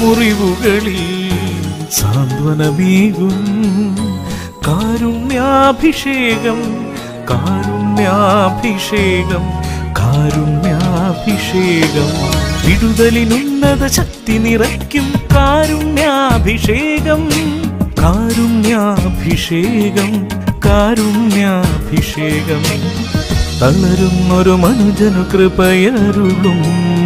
മുറിവുകളിൽ സാന്ത്വനമേകും കാരുണ്യാഭിഷേകം കാരുണ്യാഭിഷേകം കാരുണ്യാഭിഷേകം വിടുതലിനുന്നത ശക്തി നിറയ്ക്കും കാരുണ്യാഭിഷേകം കാരുണ്യാഭിഷേകം കാരുണ്യാഭിഷേകം തളരുന്നൊരു മനുജനു കൃപയരുളും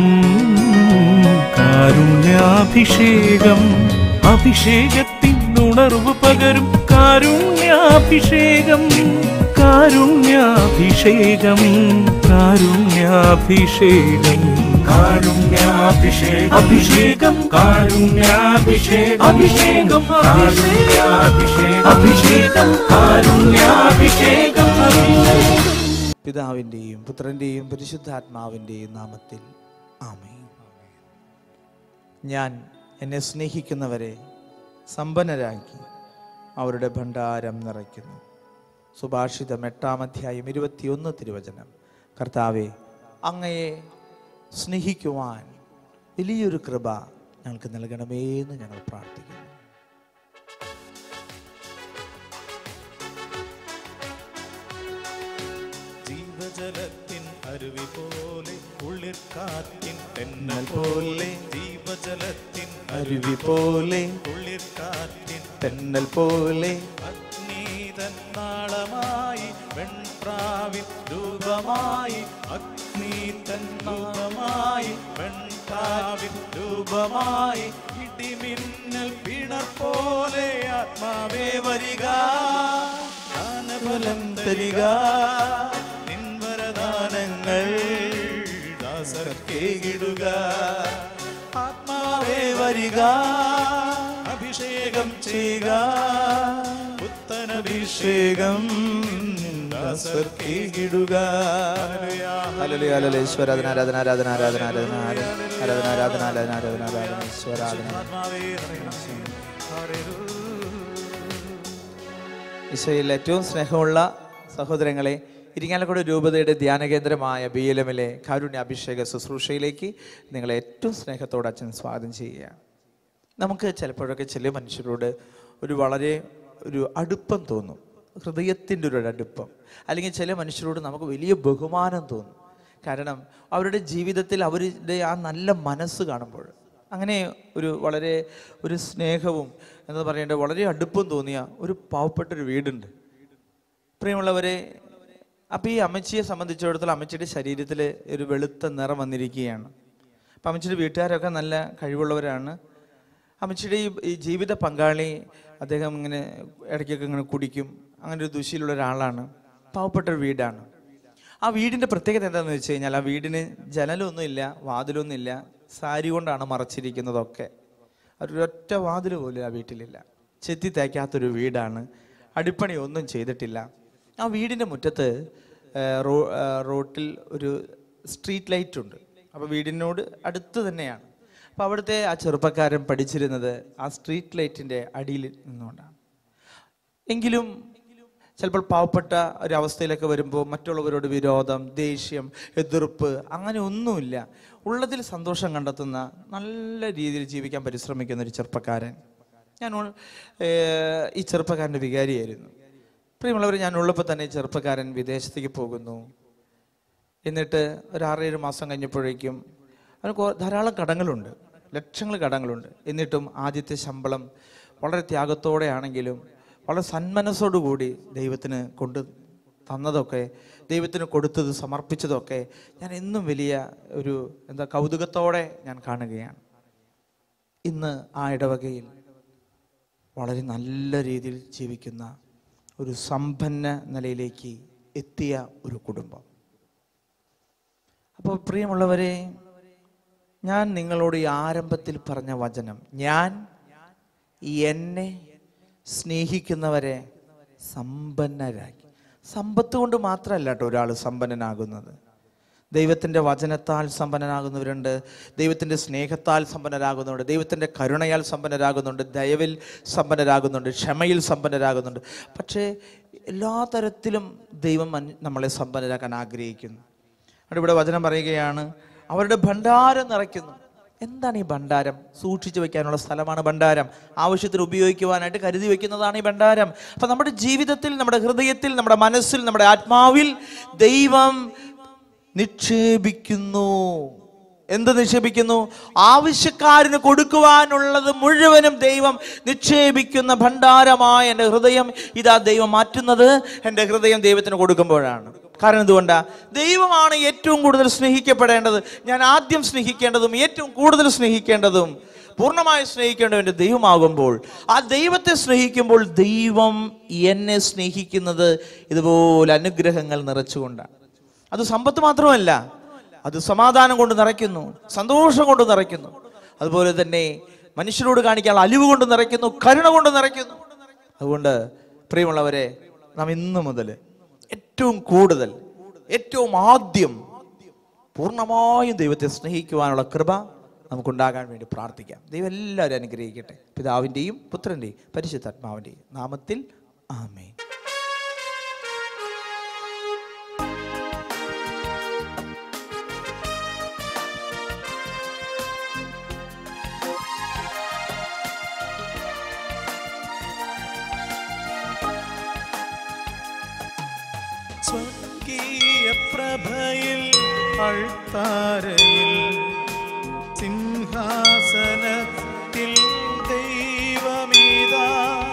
കാരുണ്യാഭിഷേകം അഭിഷേകത്തിൻ ഉണർവ് പകരും കാരുണ്യാഭിഷേകം കാരുണ്യാഭിഷേകം കാരുണ്യാഭിഷേകം കാരുണ്യാഭിഷേകം അഭിഷേകം കാരുണ്യാഭിഷേകം അഭിഷേകം കാരുണ്യാഭിഷേകം അഭിഷേകം കാരുണ്യാഭിഷേകം പിതാവിൻ്റെയും പുത്രൻ്റെയും പരിശുദ്ധാത്മാവിൻ്റെയും നാമത്തിൽ ആമേ ഞാൻ എന്നെ സ്നേഹിക്കുന്നവരെ സമ്പന്നരാക്കി അവരുടെ ഭണ്ഡാരം നിറയ്ക്കുന്നു സുഭാഷിതം എട്ടാം അധ്യായം ഇരുപത്തിയൊന്ന് തിരുവചനം കർത്താവെ അങ്ങയെ സ്നേഹിക്കുവാൻ വലിയൊരു കൃപ ഞങ്ങൾക്ക് നൽകണമേ എന്ന് ഞങ്ങൾ പ്രാർത്ഥിക്കുന്നു ജീവജലത്തിൻ അരുവി പോലെ കുളിർക്കാറ്റിൻ തെന്നൽ പോലെ ജീവജലത്തിൻ അരുവി പോലെ കുളിർക്കാറ്റിൻ തെന്നൽ പോലെ അഗ്നീതൻ നാളമായി വെൺപ്രാവിൻ രൂപമായി അഗ്നീതൻ നാളമായി വെൺപ്രാവിൻ രൂപമായി ഇടിമിന്നൽ പിണർ പോലെ ആത്മാവേ വരിക ദാനഫലം തരിക നിൻവരദാനങ്ങൾ ദാസർക്കേകിടുക ആത്മാവേ വരിക അഭിഷേകം ചെയ്യുക പുത്തനഭിഷേകം ദാസർക്കേകിടുക ഹല്ലേലൂയ, ഹല്ലേലൂയ. ഈശ്വര ആരാധന, ആരാധന, ആരാധന, ആരാധന, ആരാധന, ആരാധന, ആരാധന, ആരാധന, ആരാധന, ആരാധന, ഈശ്വര ആരാധന. ഈശോയിൽ ഏറ്റവും സ്നേഹമുള്ള സഹോദരങ്ങളെ ഇരിങ്ങാലക്കുട രൂപതയുടെ ധ്യാന കേന്ദ്രമായ ബി എൽ എമ്മിലെ കാരുണ്യ അഭിഷേക ശുശ്രൂഷയിലേക്ക് നിങ്ങളെ ഏറ്റവും സ്നേഹത്തോടെ അച്ഛൻ സ്വാഗതം ചെയ്യുകയാണ് നമുക്ക് ചിലപ്പോഴൊക്കെ ചില മനുഷ്യരോട് ഒരു വളരെ ഒരു അടുപ്പം തോന്നും ഹൃദയത്തിൻ്റെ ഒരു അടുപ്പം അല്ലെങ്കിൽ ചില മനുഷ്യരോട് നമുക്ക് വലിയ ബഹുമാനം തോന്നും കാരണം അവരുടെ ജീവിതത്തിൽ അവരുടെ ആ നല്ല മനസ്സ് കാണുമ്പോൾ അങ്ങനെ ഒരു വളരെ ഒരു സ്നേഹവും എന്ന് പറയേണ്ടത് വളരെ അടുപ്പം തോന്നിയ ഒരു പാവപ്പെട്ടൊരു വീടുണ്ട് പ്രിയമുള്ളവരെ അപ്പം ഈ അമ്മച്ചിയെ സംബന്ധിച്ചിടത്തോളം അമ്മച്ചിയുടെ ശരീരത്തിൽ ഒരു വെളുത്ത നിറം വന്നിരിക്കുകയാണ് അപ്പം അമ്മച്ചിയുടെ വീട്ടുകാരൊക്കെ നല്ല കഴിവുള്ളവരാണ് അമ്മച്ചിയുടെ ഈ ഈ ജീവിത പങ്കാളി അദ്ദേഹം ഇങ്ങനെ ഇടയ്ക്കൊക്കെ ഇങ്ങനെ കുടിക്കും അങ്ങനെ ഒരു ദുശീലുള്ള ഒരാളാണ് പാവപ്പെട്ട ഒരു വീടാണ് ആ വീടിൻ്റെ പ്രത്യേകത എന്താണെന്ന് വെച്ച് കഴിഞ്ഞാൽ ആ വീടിന് ജനലൊന്നുമില്ല വാതിലൊന്നുമില്ല സാരി കൊണ്ടാണ് മറച്ചിരിക്കുന്നതൊക്കെ ഒരൊറ്റ വാതിൽ പോലും ആ വീട്ടിലില്ല ചെത്തി തേക്കാത്തൊരു വീടാണ് അടിപ്പണി ഒന്നും ചെയ്തിട്ടില്ല ആ വീടിൻ്റെ മുറ്റത്ത് ഏർ, റോ ഏർ, റോട്ടിൽ ഒരു സ്ട്രീറ്റ് ലൈറ്റ് ഉണ്ട് അപ്പോൾ വീടിനോട് അടുത്ത് തന്നെയാണ് അപ്പോൾ അവിടുത്തെ ആ ചെറുപ്പക്കാരൻ പഠിച്ചിരുന്നത് ആ സ്ട്രീറ്റ് ലൈറ്റിൻ്റെ അടിയിൽ നിന്നുകൊണ്ടാണ് എങ്കിലും ചിലപ്പോൾ പാവപ്പെട്ട ഒരവസ്ഥയിലൊക്കെ വരുമ്പോൾ മറ്റുള്ളവരോട് വിരോധം ദേഷ്യം എതിർപ്പ് അങ്ങനെ ഒന്നുമില്ല ഉള്ളതിൽ സന്തോഷം കണ്ടെത്തുന്ന നല്ല രീതിയിൽ ജീവിക്കാൻ പരിശ്രമിക്കുന്ന ഒരു ചെറുപ്പക്കാരൻ ഞാൻ ഉൾ- ഏർ ഈ ചെറുപ്പക്കാരൻ്റെ വികാരിയായിരുന്നു പ്രിയമുള്ളവർ ഞാൻ ഉള്ളപ്പോൾ തന്നെ ഈ ചെറുപ്പക്കാരൻ വിദേശത്തേക്ക് പോകുന്നു എന്നിട്ട് ഒരു ആറേഴ് മാസം കഴിഞ്ഞപ്പോഴേക്കും അവന് കൊ- ധാരാളം കടങ്ങളുണ്ട് ലക്ഷങ്ങൾ കടങ്ങളുണ്ട് എന്നിട്ടും ആദ്യത്തെ ശമ്പളം വളരെ ത്യാഗത്തോടെ ആണെങ്കിലും വളരെ സന്മനസ്സോടുകൂടി ദൈവത്തിന് കൊണ്ട് തന്നതൊക്കെ ദൈവത്തിന് കൊടുത്തത് സമർപ്പിച്ചതൊക്കെ ഞാൻ എന്നും വലിയ ഒരു എന്താ കൗതുകത്തോടെ ഞാൻ കാണുകയാണ് ഇന്ന് ആ ഇടവകയിൽ വളരെ നല്ല രീതിയിൽ ജീവിക്കുന്ന ഒരു സമ്പന്ന നിലയിലേക്ക് എത്തിയ ഒരു കുടുംബം അപ്പോൾ പ്രിയമുള്ളവരെ ഞാൻ നിങ്ങളോട് ഈ ആരംഭത്തിൽ പറഞ്ഞ വചനം ഞാൻ എന്നെ സ്നേഹിക്കുന്നവരെ സമ്പന്നരാക്കി സമ്പത്ത് കൊണ്ട് മാത്രമല്ല കേട്ടോ ഒരാൾ സമ്പന്നനാകുന്നത് ദൈവത്തിൻ്റെ വചനത്താൽ സമ്പന്നനാകുന്നവരുണ്ട് ദൈവത്തിൻ്റെ സ്നേഹത്താൽ സമ്പന്നരാകുന്നുണ്ട് ദൈവത്തിൻ്റെ കരുണയാൽ സമ്പന്നരാകുന്നുണ്ട് ദയവിൽ സമ്പന്നരാകുന്നുണ്ട് ക്ഷമയിൽ സമ്പന്നരാകുന്നുണ്ട് പക്ഷേ എല്ലാ തരത്തിലും ദൈവം മൻ- നമ്മളെ സമ്പന്നരാക്കാൻ ആഗ്രഹിക്കുന്നു അവിടെ ഇവിടെ വചനം പറയുകയാണ് അവരുടെ ഭണ്ഡാരം നിറയ്ക്കുന്നു എന്താണ് ഈ ഭണ്ഡാരം സൂക്ഷിച്ചു വെക്കാനുള്ള സ്ഥലമാണ് ഭണ്ഡാരം ആവശ്യത്തിന് ഉപയോഗിക്കുവാനായിട്ട് കരുതി വെക്കുന്നതാണ് ഈ ഭണ്ഡാരം അപ്പം നമ്മുടെ ജീവിതത്തിൽ നമ്മുടെ ഹൃദയത്തിൽ നമ്മുടെ മനസ്സിൽ നമ്മുടെ ആത്മാവിൽ ദൈവം നിക്ഷേപിക്കുന്നു എന്ത് നിക്ഷേപിക്കുന്നു ആവശ്യക്കാരന് കൊടുക്കുവാനുള്ളത് മുഴുവനും ദൈവം നിക്ഷേപിക്കുന്ന ഭണ്ഡാരമായ എൻ്റെ ഹൃദയം ഇതാ ദൈവം മാറ്റുന്നത് എൻ്റെ ഹൃദയം ദൈവത്തിന് കൊടുക്കുമ്പോഴാണ് കാരണം എന്തുകൊണ്ടാ ദൈവമാണ് ഏറ്റവും കൂടുതൽ സ്നേഹിക്കപ്പെടേണ്ടത് ഞാൻ ആദ്യം സ്നേഹിക്കേണ്ടതും ഏറ്റവും കൂടുതൽ സ്നേഹിക്കേണ്ടതും പൂർണ്ണമായി സ്നേഹിക്കേണ്ടവൻ്റെ ദൈവമാകുമ്പോൾ ആ ദൈവത്തെ സ്നേഹിക്കുമ്പോൾ ദൈവം എന്നെ സ്നേഹിക്കുന്നത് ഇതുപോലെ അനുഗ്രഹങ്ങൾ നിറച്ചുകൊണ്ടാണ് അത് സമ്പത്ത് മാത്രമല്ല അത് സമാധാനം കൊണ്ട് നിറയ്ക്കുന്നു സന്തോഷം കൊണ്ട് നിറയ്ക്കുന്നു അതുപോലെ തന്നെ മനുഷ്യരോട് കാണിക്കാനുള്ള അലിവ് കൊണ്ട് നിറയ്ക്കുന്നു കരുണ കൊണ്ട് നിറയ്ക്കുന്നു അതുകൊണ്ട് പ്രിയമുള്ളവരെ നാം ഇന്നു മുതൽ ഏറ്റവും കൂടുതൽ ഏറ്റവും ആദ്യം പൂർണ്ണമായും ദൈവത്തെ സ്നേഹിക്കുവാനുള്ള കൃപ നമുക്കുണ്ടാകാൻ വേണ്ടി പ്രാർത്ഥിക്കാം ദൈവം എല്ലാവരും അനുഗ്രഹിക്കട്ടെ പിതാവിൻ്റെയും പുത്രൻ്റെയും പരിശുദ്ധാത്മാവിൻ്റെയും നാമത്തിൽ ആമേ സ്വർഗീയ പ്രഭയിൽ അൾത്താരയിൽ സിംഹാസനത്തിൽ ദൈവമീതാ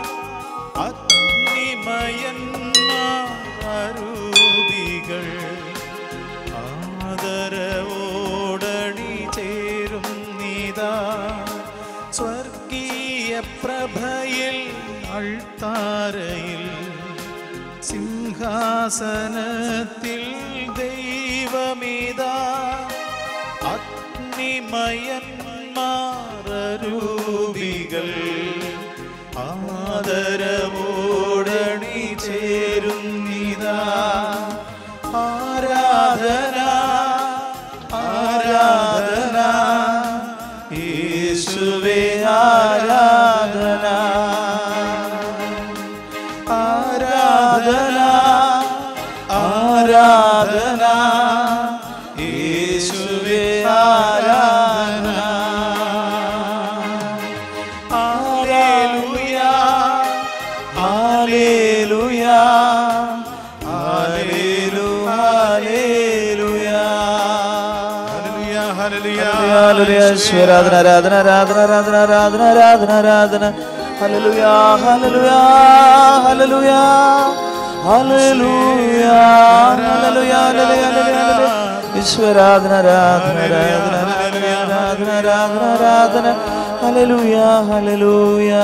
അഗ്നിമയന്മാരൂപികൾ ആദരവോടണി ചേരും നീതാ സ്വർഗീയ പ്രഭയിൽ അൾത്താരയിൽ സിംഹാസനത്തിൽ ദൈവമിതാ അഗ്നിമയന്മാരൂപികൾ ആദരവോടണി ചേരും നീതാ ആരാധന ആരാധന യേശുവേ ആരാധന ആരാധന ആരാധന യേശുവേ ആരാധന ഹല്ലേലൂയാ ഹല്ലേലൂയാ ഹല്ലേലൂ ഹല്ലേലൂയാ ഹല്ലേലൂയാ ഹല്ലേലൂയാ ആരാധന ആരാധന ആരാധന ആരാധന ആരാധന ആരാധന ആരാധന ഹല്ലേലൂയാ ഹല്ലേലൂയാ ഹല്ലേലൂയാ ഹല്ലേലൂയാ ഹല്ലേലൂയാ ഹല്ലേലൂയാ ഈശ്വരാധന ആരാധന ആരാധന ആരാധന ആരാധന ആരാധന ഹല്ലേലൂയാ ഹല്ലേലൂയാ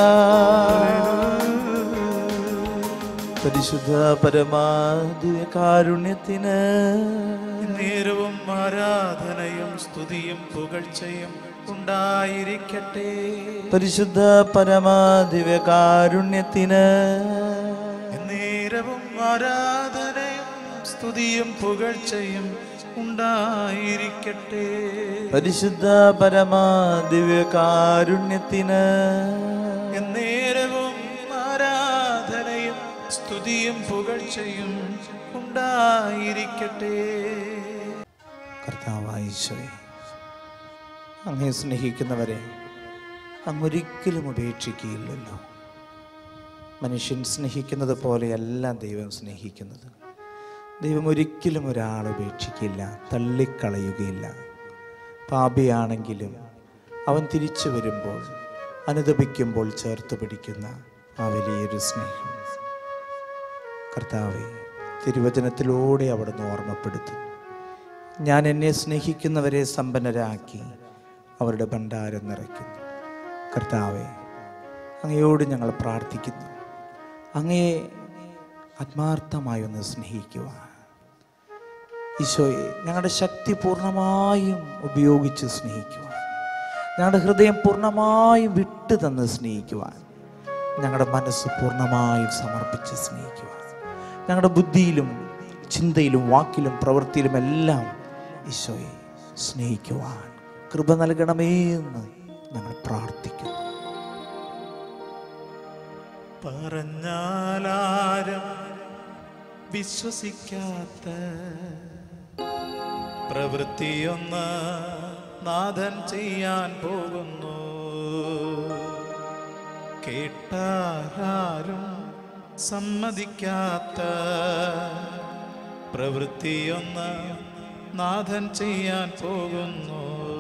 പരിശുദ്ധ പരമാദിവ്യ കാരുണ്യത്തിന് നേരവും ആരാധനയും സ്തുതിയും പുകഴ്ചയും ഉണ്ടായിരിക്കട്ടെ പരിശുദ്ധ പരമാദിവ്യ കാരുണ്യത്തിന് നേരവും ആരാധനയും സ്തുതിയും പുകഴ്ചയും ഉണ്ടായിരിക്കട്ടെ പരിശുദ്ധ പരമാദിവ്യ കാരുണ്യത്തിന് എന്നേരവും ആരാധനയും സ്തുതിയും പുകഴ്ചയും ഉണ്ടായിരിക്കട്ടെ കർത്താവായ ഈശോയെ അങ്ങേ സ്നേഹിക്കുന്നവരെ അങ്ങൊരിക്കലും ഉപേക്ഷിക്കുകയില്ലല്ലോ മനുഷ്യൻ സ്നേഹിക്കുന്നത് പോലെയല്ല ദൈവം സ്നേഹിക്കുന്നത് ദൈവം ഒരിക്കലും ഒരാളെ ഉപേക്ഷിക്കില്ല തള്ളിക്കളയുകയില്ല പാപിയാണെങ്കിലും അവൻ തിരിച്ചു വരുമ്പോൾ അനുദപിക്കുമ്പോൾ ചേർത്ത് പിടിക്കുന്ന ആ വലിയൊരു സ്നേഹം കർത്താവെ തിരുവചനത്തിലൂടെ അവിടുന്ന് ഓർമ്മപ്പെടുത്തുന്നു ഞാൻ എന്നെ സ്നേഹിക്കുന്നവരെ സമ്പന്നരാക്കി അവരുടെ ഭണ്ഡാരം നിറയ്ക്കുന്നു കർത്താവെ അങ്ങയോട് ഞങ്ങൾ പ്രാർത്ഥിക്കുന്നു അങ്ങയെ ആത്മാർത്ഥമായി ഒന്ന് സ്നേഹിക്കുവാൻ ഈശോയെ ഞങ്ങളുടെ ശക്തി പൂർണ്ണമായും ഉപയോഗിച്ച് സ്നേഹിക്കുവാൻ ഞങ്ങളുടെ ഹൃദയം പൂർണ്ണമായും വിട്ടു തന്ന് സ്നേഹിക്കുവാൻ ഞങ്ങളുടെ മനസ്സ് പൂർണ്ണമായും സമർപ്പിച്ച് സ്നേഹിക്കുവാൻ ഞങ്ങളുടെ ബുദ്ധിയിലും ചിന്തയിലും വാക്കിലും പ്രവൃത്തിയിലും എല്ലാം ഈശോയെ സ്നേഹിക്കുവാൻ കൃപ നൽകണമേ എന്ന് ഞങ്ങൾ പ്രാർത്ഥിക്കുന്നു പറഞ്ഞാലാരും വിശ്വസിക്കാത്ത പ്രവൃത്തിയൊന്ന് നാഥൻ ചെയ്യാൻ പോകുന്നു കേട്ടാരും സമ്മതിക്കാത്ത പ്രവൃത്തിയൊന്ന് നാഥൻ ചെയ്യാൻ പോകുന്നു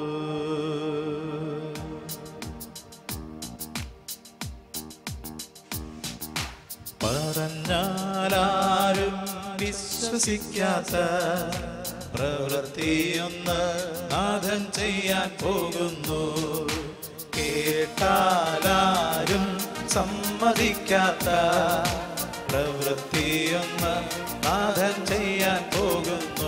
പറഞ്ഞാലാരും വിശ്വസിക്കാത്ത പ്രവൃത്തിയൊന്ന് നാഥൻ ചെയ്യാൻ പോകുന്നു കേട്ടാലാരും സമ്മതിക്കാത്ത പ്രവൃത്തിയൊന്ന് നാഥൻ ചെയ്യാൻ പോകുന്നു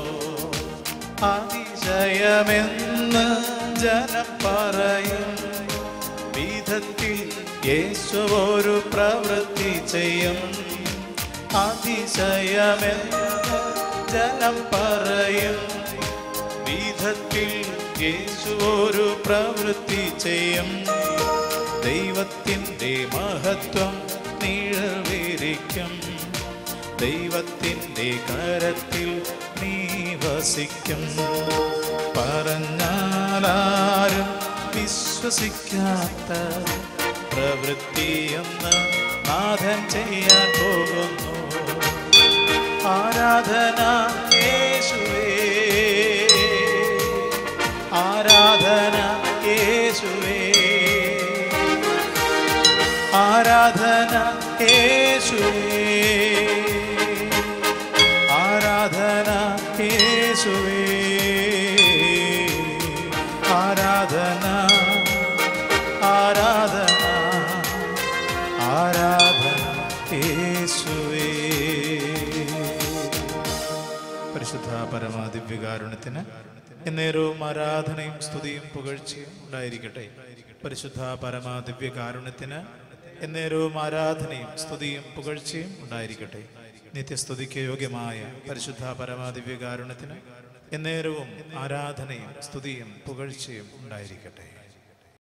അതിശയമെന്ന് ജനം പറയും വിധത്തിൽ യേശു ഒരു പ്രവൃത്തി ചെയ്യും അതിശയമെന്ന് ജനം പറയും വിധത്തിൽ യേശു ഒരു പ്രവൃത്തി ചെയ്യും ദൈവത്തിൻ്റെ മഹത്വം നിഴവിരിക്കും ദൈവത്തിൻ്റെ കരത്തിൽ നീ വസിക്കും പറഞ്ഞാലാരും വിശ്വസിക്കാത്ത പ്രവൃത്തിയൊന്ന് നാഥൻ ചെയ്യാൻ പോകുന്നു ആരാധന യേശുവേ ആരാധന യേശുവേ ആരാധന യേശുവേ ആരാധന യേശുവേ ആരാധന ആരാധന ആരാധന യേശുവേ പരിശുദ്ധ പരമാദിവ്യകാരുണ്യത്തിന് എന്നേരവും ആരാധനയും സ്തുതിയും പുകഴ്ചയും ഉണ്ടായിരിക്കട്ടെ പരിശുദ്ധ പരമാദിവ്യകാരുണ്യത്തിന് എന്നേരവും ആരാധനയും സ്തുതിയും പുകഴ്ചയും ഉണ്ടായിരിക്കട്ടെ നിത്യസ്തുതിക്ക് യോഗ്യമായ പരിശുദ്ധ പരമാദിവ്യകാരുണ്യത്തിന് എന്നേരവും ആരാധനയും സ്തുതിയും പുകഴ്ചയും ഉണ്ടായിരിക്കട്ടെ